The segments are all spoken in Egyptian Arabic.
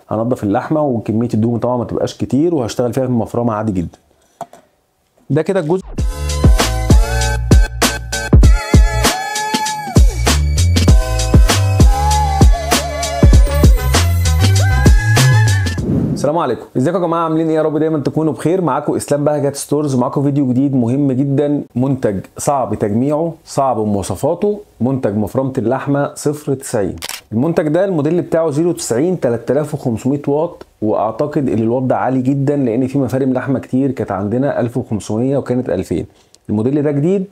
هنضف اللحمه وكميه الدهون طبعا ما تبقاش كتير وهشتغل فيها في المفرمه عادي جدا ده كده الجزء السلام عليكم ازيكم يا جماعه عاملين ايه يا رب دايما تكونوا بخير معاكم اسلام بهجت ستورز ومعاكم فيديو جديد مهم جدا منتج صعب تجميعه صعب مواصفاته منتج مفرمه اللحمه 090 المنتج ده الموديل بتاعه 090 3500 واط واعتقد ان الواط ده عالي جدا لان في مفارم لحمه كتير كانت عندنا 1500 وكانت 2000 الموديل ده جديد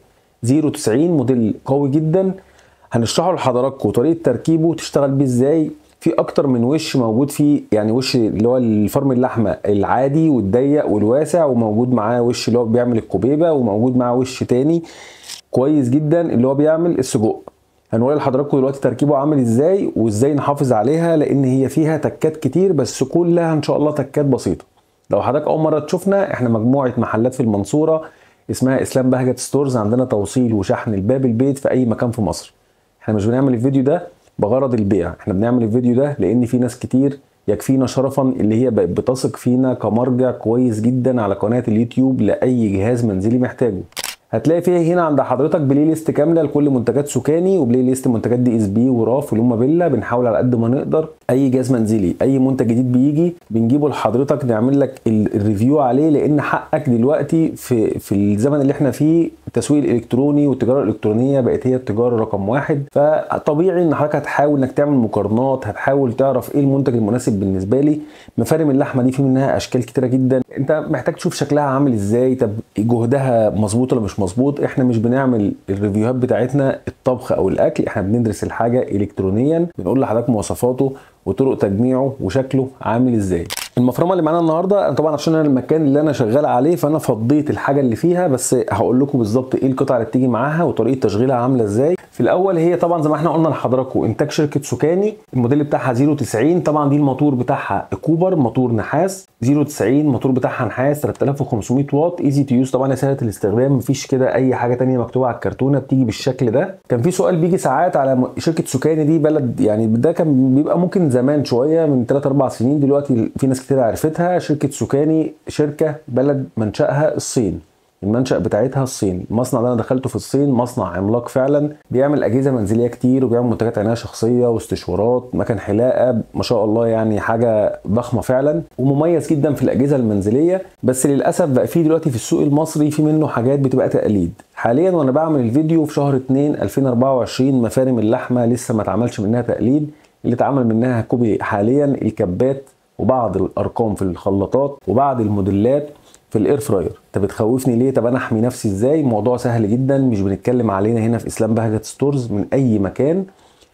090 موديل قوي جدا هنشرحه لحضراتكم طريقه تركيبه تشتغل بيه ازاي في اكتر من وش موجود فيه يعني وش اللي هو الفرم اللحمه العادي والضيق والواسع وموجود معاه وش اللي هو بيعمل الكوبيبه وموجود معاه وش تاني كويس جدا اللي هو بيعمل السجق هنوري لحضراتكم دلوقتي تركيبه عامل ازاي وازاي نحافظ عليها لان هي فيها تكات كتير بس كلها ان شاء الله تكات بسيطه لو حضرتك اول مره تشوفنا احنا مجموعه محلات في المنصوره اسمها اسلام بهجت ستورز عندنا توصيل وشحن الباب البيت في اي مكان في مصر احنا مش بنعمل الفيديو ده بغرض البيع احنا بنعمل الفيديو ده لان في ناس كتير يكفينا شرفا اللي هي بقت بتثق فينا كمرجع كويس جدا على قناه اليوتيوب لاي جهاز منزلي محتاجه هتلاقي فيها هنا عند حضرتك بلاي ليست كامله لكل منتجات سوكاني وبلاي ليست منتجات دي اس بي وراف ولوما بيلا بنحاول على قد ما نقدر اي جهاز منزلي اي منتج جديد بيجي بنجيبه لحضرتك نعمل لك الريفيو عليه لان حقك دلوقتي في في الزمن اللي احنا فيه التسويق الالكتروني والتجاره الالكترونيه بقت هي التجاره رقم واحد فطبيعي ان حضرتك هتحاول انك تعمل مقارنات هتحاول تعرف ايه المنتج المناسب بالنسبه لي مفارم اللحمه دي في منها اشكال كتيره جدا انت محتاج تشوف شكلها عامل ازاي طب جهدها مظبوط ولا مش مظبوط احنا مش بنعمل الريفيوهات بتاعتنا الطبخ او الاكل احنا بندرس الحاجه الكترونيا بنقول لحضرتك مواصفاته وطرق تجميعه وشكله عامل ازاي المفرمه اللي معانا النهارده انا طبعا عشان انا المكان اللي انا شغال عليه فانا فضيت الحاجه اللي فيها بس هقول لكم بالظبط ايه القطع اللي بتيجي معاها وطريقه تشغيلها عامله ازاي في الاول هي طبعا زي ما احنا قلنا لحضراتكم انتاج شركه سوكاني الموديل بتاعها 090 طبعا دي الموتور بتاعها كوبر موتور نحاس 090 الموتور بتاعها نحاس 3500 واط ايزي تو يوز طبعا سهله الاستخدام مفيش كده اي حاجه تانية مكتوبه على الكرتونه بتيجي بالشكل ده كان في سؤال بيجي ساعات على شركه سوكاني دي بلد يعني ده كان بيبقى ممكن زمان شويه من 3 4 سنين دلوقتي في ناس كتير عرفتها شركه سوكاني شركه بلد منشاها الصين المنشأ بتاعتها الصين المصنع ده انا دخلته في الصين مصنع عملاق فعلا بيعمل اجهزه منزليه كتير وبيعمل منتجات عنايه شخصيه واستشوارات مكان حلاقه ما شاء الله يعني حاجه ضخمه فعلا ومميز جدا في الاجهزه المنزليه بس للاسف بقى في دلوقتي في السوق المصري في منه حاجات بتبقى تقليد حاليا وانا بعمل الفيديو في شهر 2 2024 مفارم اللحمه لسه ما اتعملش منها تقليد اللي اتعمل منها كوبي حاليا الكبات وبعض الارقام في الخلاطات وبعض الموديلات في الاير فراير انت بتخوفني ليه طب انا احمي نفسي ازاي الموضوع سهل جدا مش بنتكلم علينا هنا في اسلام بهجت ستورز من اي مكان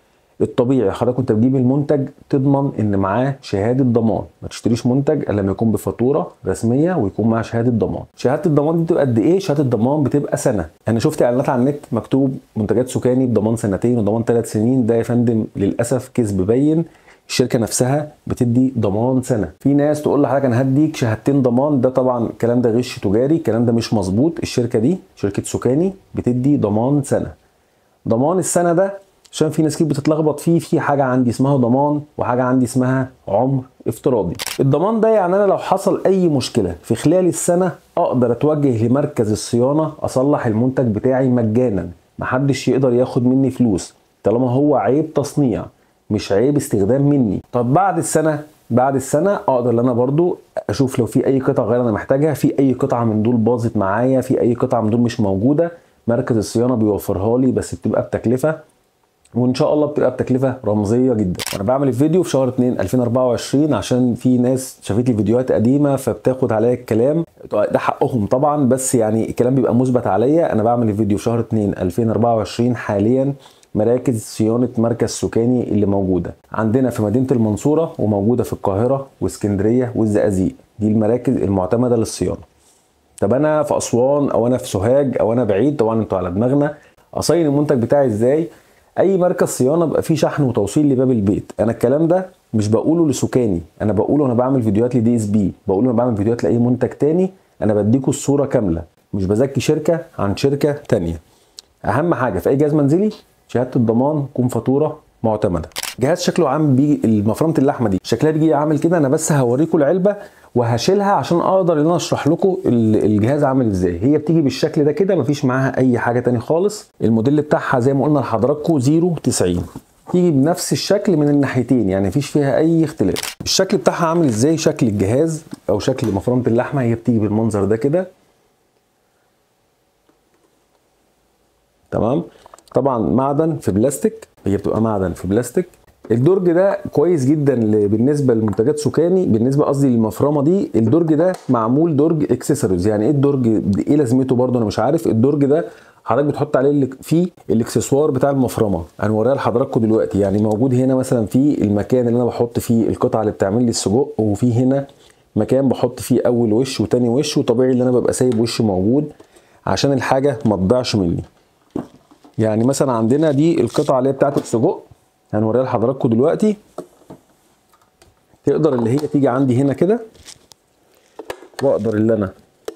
الطبيعي حضرتك وانت بتجيب المنتج تضمن ان معاه شهاده ضمان ما تشتريش منتج الا لما يكون بفاتوره رسميه ويكون معاه شهاده ضمان شهاده الضمان دي بتبقى قد ايه شهاده الضمان بتبقى سنه انا شفت اعلانات على النت مكتوب منتجات سكاني بضمان سنتين وضمان ثلاث سنين ده يا فندم للاسف كذب باين الشركه نفسها بتدي ضمان سنه في ناس تقول لحضرتك انا هديك شهادتين ضمان ده طبعا الكلام ده غش تجاري الكلام ده مش مظبوط الشركه دي شركه سكاني بتدي ضمان سنه ضمان السنه ده عشان في ناس كتير بتتلخبط فيه في حاجه عندي اسمها ضمان وحاجه عندي اسمها عمر افتراضي الضمان ده يعني انا لو حصل اي مشكله في خلال السنه اقدر اتوجه لمركز الصيانه اصلح المنتج بتاعي مجانا محدش يقدر ياخد مني فلوس طالما هو عيب تصنيع مش عيب استخدام مني طب بعد السنه بعد السنه اقدر ان انا برضو اشوف لو في اي قطعه غير انا محتاجها في اي قطعه من دول باظت معايا في اي قطعه من دول مش موجوده مركز الصيانه بيوفرها لي بس بتبقى بتكلفه وان شاء الله بتبقى بتكلفه رمزيه جدا وانا بعمل الفيديو في شهر 2 2024 عشان في ناس شافت لي فيديوهات قديمه فبتاخد عليا الكلام ده حقهم طبعا بس يعني الكلام بيبقى مثبت عليا انا بعمل الفيديو في شهر 2 2024 حاليا مراكز صيانة مركز سكاني اللي موجودة عندنا في مدينة المنصورة وموجودة في القاهرة واسكندرية والزقازيق دي المراكز المعتمدة للصيانة طب انا في اسوان او انا في سوهاج او انا بعيد طبعا انتوا على دماغنا اصين المنتج بتاعي ازاي اي مركز صيانه بيبقى فيه شحن وتوصيل لباب البيت انا الكلام ده مش بقوله لسكاني انا بقوله انا بعمل فيديوهات لدي اس بي بقول انا بعمل فيديوهات لاي منتج تاني انا بديكوا الصوره كامله مش بزكي شركه عن شركه تانية اهم حاجه في اي جهاز منزلي شهاده الضمان تكون فاتوره معتمده جهاز شكله عامل بيجي المفرمه اللحمه دي شكلها بيجي عامل كده انا بس هوريكم العلبه وهشيلها عشان اقدر ان انا اشرح لكم ال- الجهاز عامل ازاي هي بتيجي بالشكل ده كده مفيش معاها اي حاجه تاني خالص الموديل بتاعها زي ما قلنا لحضراتكم 090 تيجي بنفس الشكل من الناحيتين يعني مفيش فيها اي اختلاف الشكل بتاعها عامل ازاي شكل الجهاز او شكل مفرمه اللحمه هي بتيجي بالمنظر ده كده تمام طبعا معدن في بلاستيك هي بتبقى معدن في بلاستيك الدرج ده كويس جدا ل- بالنسبه لمنتجات سكاني بالنسبه قصدي للمفرمه دي الدرج ده معمول درج اكسسوارز يعني ايه الدرج ايه لازمته برضه انا مش عارف الدرج ده حضرتك بتحط عليه اللي فيه الاكسسوار بتاع المفرمه هنوريها لحضراتكم دلوقتي يعني موجود هنا مثلا في المكان اللي انا بحط فيه القطعه اللي بتعمل لي السجق وفي هنا مكان بحط فيه اول وش وتاني وش وطبيعي ان انا ببقى سايب وش موجود عشان الحاجه ما تضيعش مني يعني مثلا عندنا دي القطعه اللي هي بتاعت السجق هنوريها لحضراتكم دلوقتي تقدر اللي هي تيجي عندي هنا كده واقدر اللي انا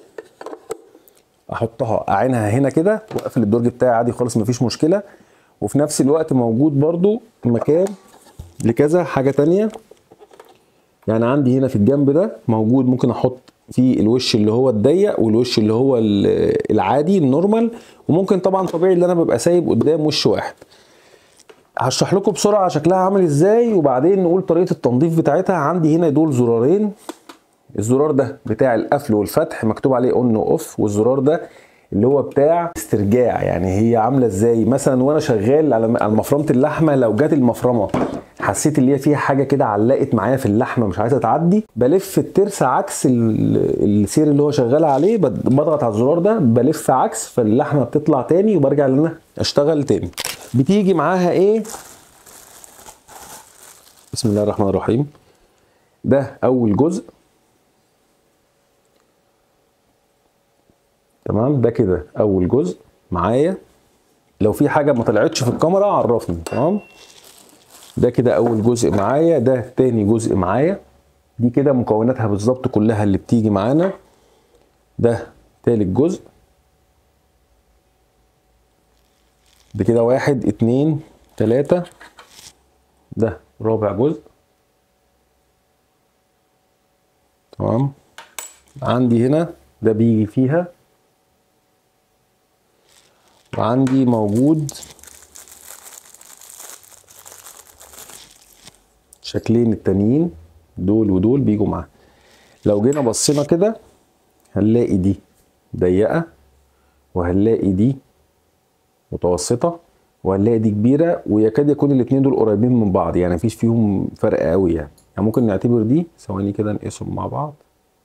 احطها اعينها هنا كده واقفل الدرج بتاعي عادي خالص مفيش مشكله وفي نفس الوقت موجود برضو مكان لكذا حاجه تانية يعني عندي هنا في الجنب ده موجود ممكن احط فيه الوش اللي هو الضيق والوش اللي هو ال- العادي النورمال وممكن طبعا طبيعي اللي انا ببقى سايب قدام وش واحد هشرح لكم بسرعه شكلها عامل ازاي وبعدين نقول طريقه التنظيف بتاعتها عندي هنا دول زرارين الزرار ده بتاع القفل والفتح مكتوب عليه اون واوف والزرار ده اللي هو بتاع استرجاع يعني هي عامله ازاي مثلا وانا شغال على على مفرمه اللحمه لو جت المفرمه حسيت اللي هي فيها حاجه كده علقت معايا في اللحمه مش عايزه تعدي بلف الترس عكس ال- السير اللي هو شغال عليه بد- بضغط على الزرار ده بلف عكس فاللحمه بتطلع تاني وبرجع ان انا اشتغل تاني بتيجي معاها ايه بسم الله الرحمن الرحيم ده اول جزء تمام ده كده اول جزء معايا لو في حاجه ما طلعتش في الكاميرا عرفني تمام ده كده اول جزء معايا ده تاني جزء معايا دي كده مكوناتها بالظبط كلها اللي بتيجي معانا ده تالت جزء ده كده واحد اتنين تلاتة ده رابع جزء تمام عندي هنا ده بيجي فيها وعندي موجود شكلين التانيين دول ودول بيجوا معاه لو جينا بصينا كده هنلاقي دي ضيقة وهنلاقي دي متوسطة وهنلاقي دي كبيرة ويكاد يكون الاتنين دول قريبين من بعض يعني مفيش فيهم فرق قوي يعني يعني ممكن نعتبر دي ثواني كده نقيسهم مع بعض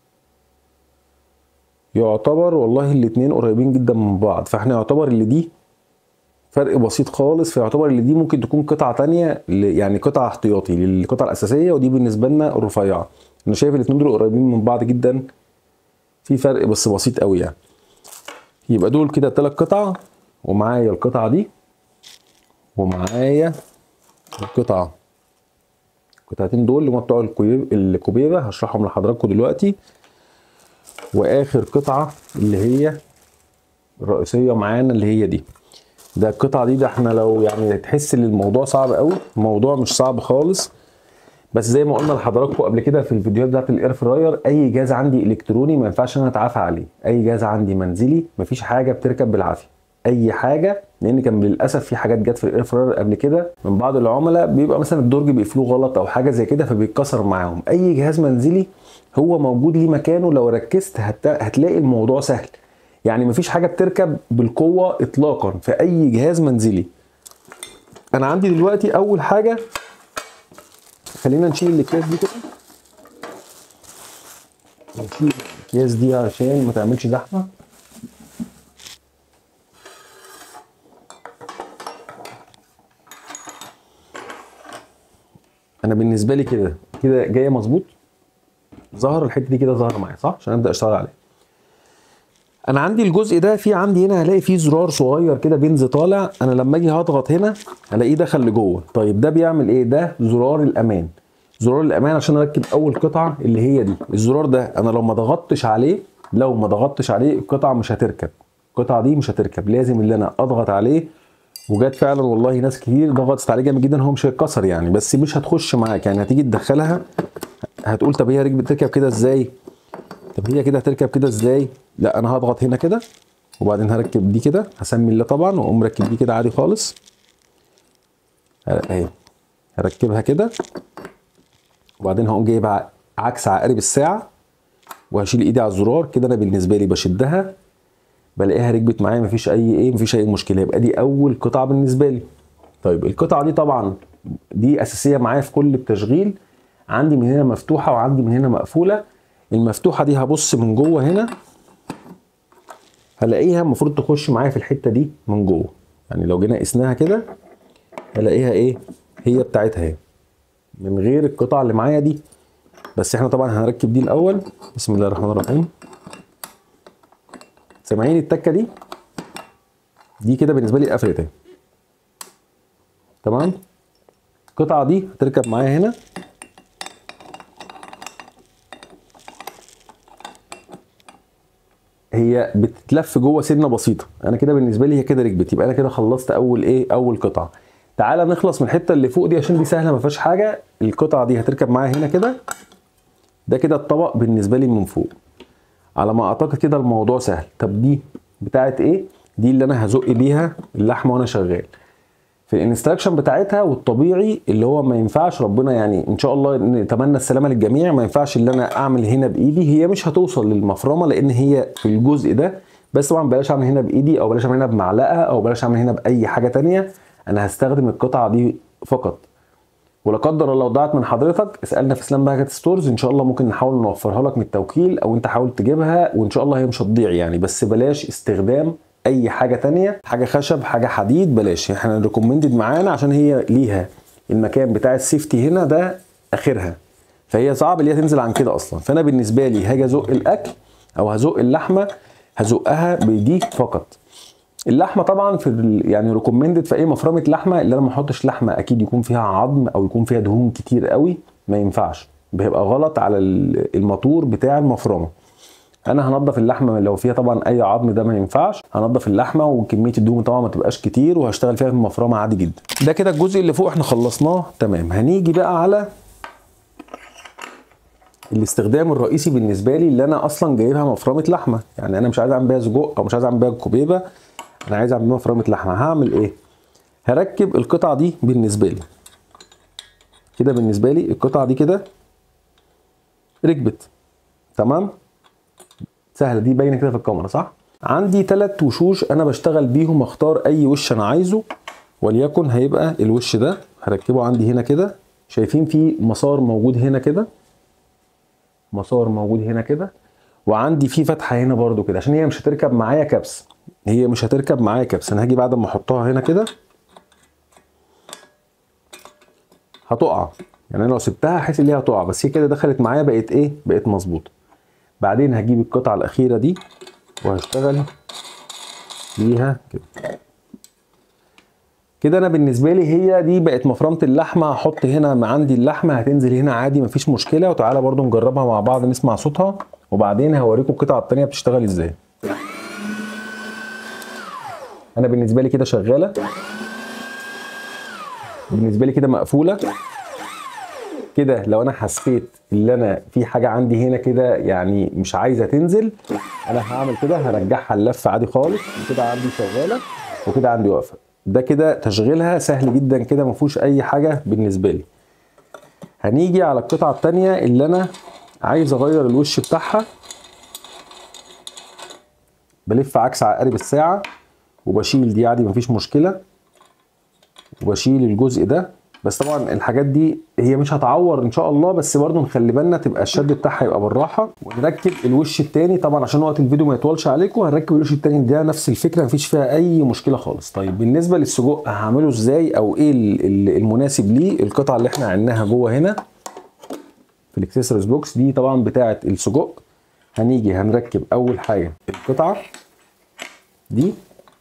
يعتبر والله الاتنين قريبين جدا من بعض فاحنا يعتبر اللي دي فرق بسيط خالص فيعتبر اللي دي ممكن تكون قطعة تانية ل- يعني قطعة احتياطي للقطعة الأساسية ودي بالنسبة لنا الرفيعة أنا شايف الاتنين دول قريبين من بعض جدا في فرق بس بسيط قوي يعني يبقى دول كده تلات قطع ومعايا القطعة دي ومعايا القطعة القطعتين دول اللي هم بتوع الكويب- الكوبيبة هشرحهم لحضراتكم دلوقتي واخر قطعه اللي هي الرئيسيه معانا اللي هي دي ده القطعه دي ده احنا لو يعني تحس ان الموضوع صعب قوي الموضوع مش صعب خالص بس زي ما قلنا لحضراتكم قبل كده في الفيديوهات بتاعت الاير فراير اي جهاز عندي الكتروني ما ينفعش ان انا اتعافى عليه اي جهاز عندي منزلي مفيش حاجه بتركب بالعافيه اي حاجه لان كان للاسف في حاجات جت في الاير فراير قبل كده من بعض العملاء بيبقى مثلا الدرج بيقفلوه غلط او حاجه زي كده فبيتكسر معاهم اي جهاز منزلي هو موجود ليه مكانه لو ركزت هت... هتلاقي الموضوع سهل يعني مفيش حاجه بتركب بالقوه اطلاقا في اي جهاز منزلي انا عندي دلوقتي اول حاجه خلينا نشيل الاكياس دي كده نشيل الاكياس دي عشان ما تعملش زحمه انا بالنسبه لي كده كده جايه مظبوط ظهر الحته دي كده ظهر معايا صح عشان ابدا اشتغل عليه انا عندي الجزء ده في عندي هنا هلاقي فيه زرار صغير كده بينزل طالع انا لما اجي هضغط هنا هلاقيه دخل لجوه طيب ده بيعمل ايه ده زرار الامان زرار الامان عشان اركب اول قطعه اللي هي دي الزرار ده انا لو ما ضغطتش عليه لو ما ضغطتش عليه القطعه مش هتركب القطعه دي مش هتركب لازم اللي انا اضغط عليه وجات فعلا والله ناس كتير ضغطت عليه جامد جدا هو مش هيتكسر يعني بس مش هتخش معاك يعني هتيجي تدخلها هتقول طب هي رجل بتركب كده ازاي طب هي كده هتركب كده ازاي لا انا هضغط هنا كده وبعدين هركب دي كده هسمي الله طبعا واقوم مركب دي كده عادي خالص اهي هركبها كده وبعدين هقوم جايب عكس عقارب الساعه وهشيل ايدي على الزرار كده انا بالنسبه لي بشدها بلاقيها ركبت معايا مفيش اي ايه مفيش اي مشكله يبقى دي اول قطعه بالنسبه لي طيب القطعه دي طبعا دي اساسيه معايا في كل التشغيل عندي من هنا مفتوحه وعندي من هنا مقفوله المفتوحه دي هبص من جوه هنا هلاقيها المفروض تخش معايا في الحته دي من جوه يعني لو جينا قسناها كده هلاقيها ايه هي بتاعتها اهي من غير القطع اللي معايا دي بس احنا طبعا هنركب دي الاول بسم الله الرحمن الرحيم سامعين التكه دي دي كده بالنسبه لي قفلت اهي تمام القطعه دي هتركب معايا هنا هي بتتلف جوه سنه بسيطه انا كده بالنسبه لي هي كده ركبت يبقى انا كده خلصت اول ايه اول قطعه تعالى نخلص من الحته اللي فوق دي عشان دي سهله ما فيهاش حاجه القطعه دي هتركب معايا هنا كده ده كده الطبق بالنسبه لي من فوق على ما اعتقد كده الموضوع سهل طب دي بتاعت ايه دي اللي انا هزق بيها اللحمه وانا شغال في الانستراكشن بتاعتها والطبيعي اللي هو ما ينفعش ربنا يعني ان شاء الله نتمنى السلامه للجميع ما ينفعش اللي انا اعمل هنا بايدي هي مش هتوصل للمفرمه لان هي في الجزء ده بس طبعا بلاش اعمل هنا بايدي او بلاش اعمل هنا بمعلقه او بلاش اعمل هنا باي حاجه تانية انا هستخدم القطعه دي فقط ولا قدر الله لو ضاعت من حضرتك اسالنا في اسلام باجت ستورز ان شاء الله ممكن نحاول نوفرها لك من التوكيل او انت حاول تجيبها وان شاء الله هي مش هتضيع يعني بس بلاش استخدام اي حاجه تانية حاجه خشب حاجه حديد بلاش احنا ريكومندد معانا عشان هي ليها المكان بتاع السيفتي هنا ده اخرها فهي صعب اللي هي تنزل عن كده اصلا فانا بالنسبه لي هاجي ازق الاكل او هزق اللحمه هزقها بدي فقط اللحمه طبعا في يعني ريكومندد في اي مفرمه لحمه اللي انا ما احطش لحمه اكيد يكون فيها عظم او يكون فيها دهون كتير قوي ما ينفعش بيبقى غلط على الموتور بتاع المفرمه انا هنضف اللحمه لو فيها طبعا اي عظم ده ما ينفعش هنضف اللحمه وكميه الدهون طبعا ما تبقاش كتير وهشتغل فيها في المفرمه عادي جدا ده كده الجزء اللي فوق احنا خلصناه تمام هنيجي بقى على الاستخدام الرئيسي بالنسبه لي اللي انا اصلا جايبها مفرمه لحمه يعني انا مش عايز اعمل بيها سجق او مش عايز اعمل بيها كوبيبه انا عايز اعمل بيها مفرمه لحمه هعمل ايه هركب القطعه دي بالنسبه لي كده بالنسبه لي القطعه دي كده ركبت تمام سهله دي باينه كده في الكاميرا صح عندي ثلاث وشوش انا بشتغل بيهم اختار اي وش انا عايزه وليكن هيبقى الوش ده هركبه عندي هنا كده شايفين في مسار موجود هنا كده مسار موجود هنا كده وعندي في فتحه هنا برده كده عشان هي مش هتركب معايا كبس هي مش هتركب معايا كبس انا هاجي بعد ما احطها هنا كده هتقع يعني انا لو سبتها احس ان هي هتقع بس هي كده دخلت معايا بقت ايه بقت مظبوطه بعدين هجيب القطعه الاخيره دي وهشتغل بيها كده كده انا بالنسبه لي هي دي بقت مفرمه اللحمه هحط هنا عندي اللحمه هتنزل هنا عادي مفيش مشكله وتعالى برضو نجربها مع بعض نسمع صوتها وبعدين هوريكم القطعه الثانيه بتشتغل ازاي انا بالنسبه لي كده شغاله بالنسبه لي كده مقفوله كده لو انا حسيت ان انا في حاجه عندي هنا كده يعني مش عايزه تنزل انا هعمل كده هرجعها اللف عادي خالص وكده عندي شغاله وكده عندي واقفه ده كده تشغيلها سهل جدا كده ما فيهوش اي حاجه بالنسبه لي هنيجي على القطعه الثانيه اللي انا عايز اغير الوش بتاعها بلف عكس عقارب الساعه وبشيل دي عادي مفيش مشكله وبشيل الجزء ده بس طبعا الحاجات دي هي مش هتعور ان شاء الله بس برضو نخلي بالنا تبقى الشد بتاعها يبقى بالراحه ونركب الوش الثاني طبعا عشان وقت الفيديو ما يطولش عليكم هنركب الوش الثاني ده نفس الفكره مفيش فيها اي مشكله خالص طيب بالنسبه للسجق هعمله ازاي او ايه المناسب ليه القطعه اللي احنا عيناها جوه هنا في الاكسسوارز بوكس دي طبعا بتاعه السجق هنيجي هنركب اول حاجه القطعه دي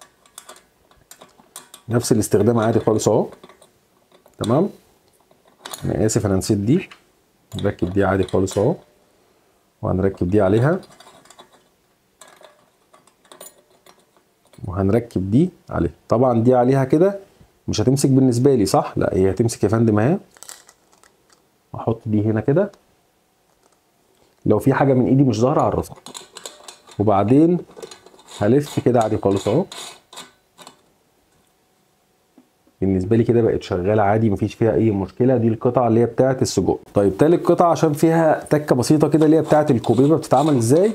نفس الاستخدام عادي خالص اهو تمام انا اسف انا نسيت دي نركب دي عادي خالص اهو وهنركب دي عليها وهنركب دي عليها طبعا دي عليها كده مش هتمسك بالنسبه لي صح لا هي هتمسك يا فندم اهي احط دي هنا كده لو في حاجه من ايدي مش ظاهره اعرفها وبعدين هلف كده عادي خالص اهو بالنسبه لي كده بقت شغاله عادي مفيش فيها اي مشكله دي القطعه اللي هي بتاعه السجق طيب تالت قطعه عشان فيها تكه بسيطه كده اللي هي بتاعه الكوبيبه بتتعمل ازاي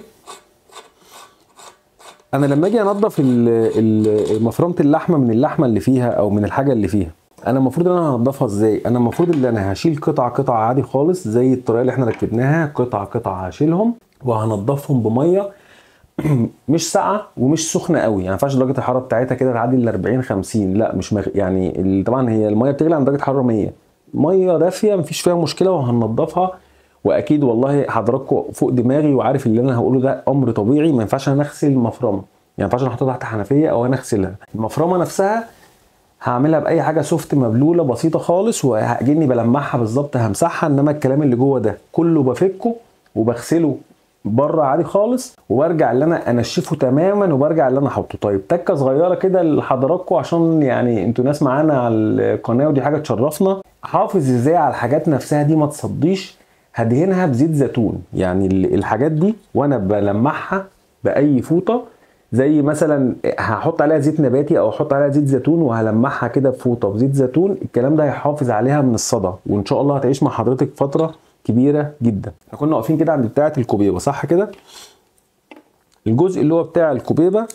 انا لما اجي انضف مفرمه اللحمه من اللحمه اللي فيها او من الحاجه اللي فيها انا المفروض ان انا هنضفها ازاي انا المفروض ان انا هشيل قطعه قطعه عادي خالص زي الطريقه اللي احنا ركبناها قطعه قطعه هشيلهم وهنضفهم بميه مش ساقعه ومش سخنه قوي يعني ما ينفعش درجه الحراره بتاعتها كده تعدي ال 40 50 لا مش مغ... يعني طبعا هي الميه بتغلي عند درجه حراره 100 ميه دافيه مفيش فيها مشكله وهننضفها واكيد والله حضراتكم فوق دماغي وعارف اللي انا هقوله ده امر طبيعي ما ينفعش انا اغسل المفرمه يعني ما ينفعش انا احطها تحت حنفيه او انا اغسلها المفرمه نفسها هعملها باي حاجه سوفت مبلوله بسيطه خالص وهاجيني بلمعها بالظبط همسحها انما الكلام اللي جوه ده كله بفكه وبغسله بره عادي خالص وبرجع اللي انا انشفه تماما وبرجع اللي انا احطه طيب تكه صغيره كده لحضراتكم عشان يعني انتوا ناس معانا على القناه ودي حاجه تشرفنا حافظ ازاي على الحاجات نفسها دي ما تصديش هدهنها بزيت زيتون يعني الحاجات دي وانا بلمعها باي فوطه زي مثلا هحط عليها زيت نباتي او احط عليها زيت زيتون وهلمعها كده بفوطه بزيت زيتون الكلام ده هيحافظ عليها من الصدى وان شاء الله هتعيش مع حضرتك فتره كبيره جدا احنا كنا واقفين كده عند بتاعه الكوبيبه صح كده الجزء اللي هو بتاع الكوبيبه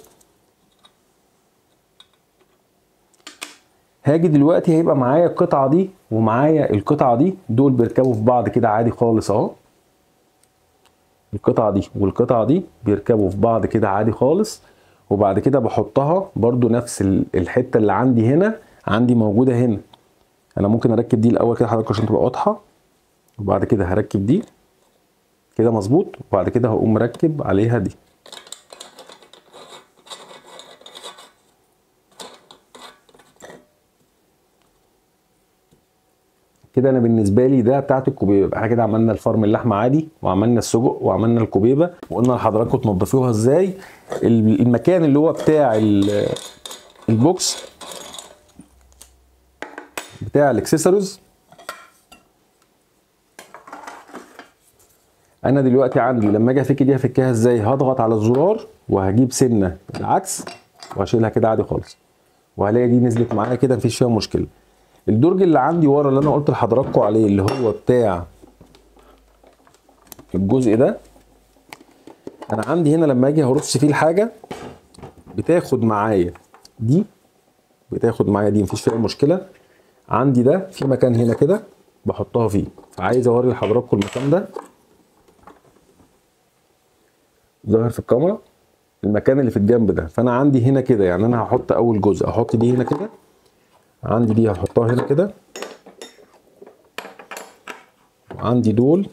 هاجي دلوقتي هيبقى معايا القطعه دي ومعايا القطعه دي دول بيركبوا في بعض كده عادي خالص اهو القطعه دي والقطعه دي بيركبوا في بعض كده عادي خالص وبعد كده بحطها برضو نفس الحته اللي عندي هنا عندي موجوده هنا انا ممكن اركب دي الاول كده حضرتك عشان تبقى واضحه وبعد كده هركب دي كده مظبوط وبعد كده هقوم مركب عليها دي كده انا بالنسبه لي ده بتاعت الكوبيبه احنا كده عملنا الفرم اللحمه عادي وعملنا السجق وعملنا الكوبيبه وقلنا لحضراتكم تنضفوها ازاي المكان اللي هو بتاع البوكس بتاع الاكسسوارز انا دلوقتي عندي لما اجي افك دي هفكها ازاي هضغط على الزرار وهجيب سنه العكس واشيلها كده عادي خالص وهلاقي دي نزلت معايا كده مفيش فيها مشكله الدرج اللي عندي ورا اللي انا قلت لحضراتكم عليه اللي هو بتاع الجزء ده انا عندي هنا لما اجي هرص فيه الحاجه بتاخد معايا دي بتاخد معايا دي مفيش فيها مشكله عندي ده في مكان هنا كده بحطها فيه فعايز اوري لحضراتكم المكان ده ظاهر في الكاميرا المكان اللي في الجنب ده فانا عندي هنا كده يعني انا هحط اول جزء احط دي هنا كده عندي دي هحطها هنا كده عندي دول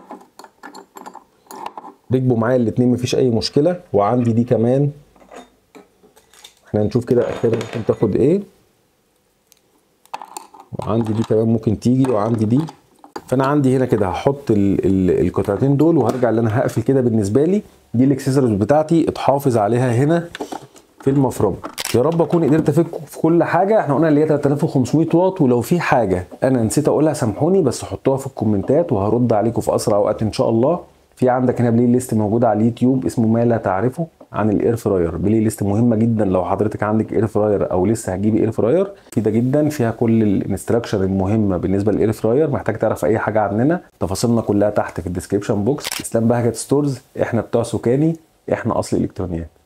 ركبوا معايا الاتنين مفيش اي مشكله وعندي دي كمان احنا هنشوف كده اخيرا ممكن تاخد ايه وعندي دي كمان ممكن تيجي وعندي دي فانا عندي هنا كده هحط ال ال القطعتين دول وهرجع اللي انا هقفل كده بالنسبه لي دي الاكسسوارز بتاعتي اتحافظ عليها هنا في المفرمه يا رب اكون قدرت افك في كل حاجه احنا قلنا اللي هي 3500 واط ولو في حاجه انا نسيت اقولها سامحوني بس حطوها في الكومنتات وهرد عليكم في اسرع وقت ان شاء الله في عندك هنا بلاي ليست موجوده على اليوتيوب اسمه ما لا تعرفه عن الاير فراير بلاي ليست مهمه جدا لو حضرتك عندك اير فراير او لسه هتجيبي اير فراير مفيده جدا فيها كل الانستراكشن المهمه بالنسبه للاير فراير محتاج تعرف اي حاجه عننا تفاصيلنا كلها تحت في الديسكربشن بوكس اسلام بهجت ستورز احنا بتوع سكاني احنا اصل الالكترونيات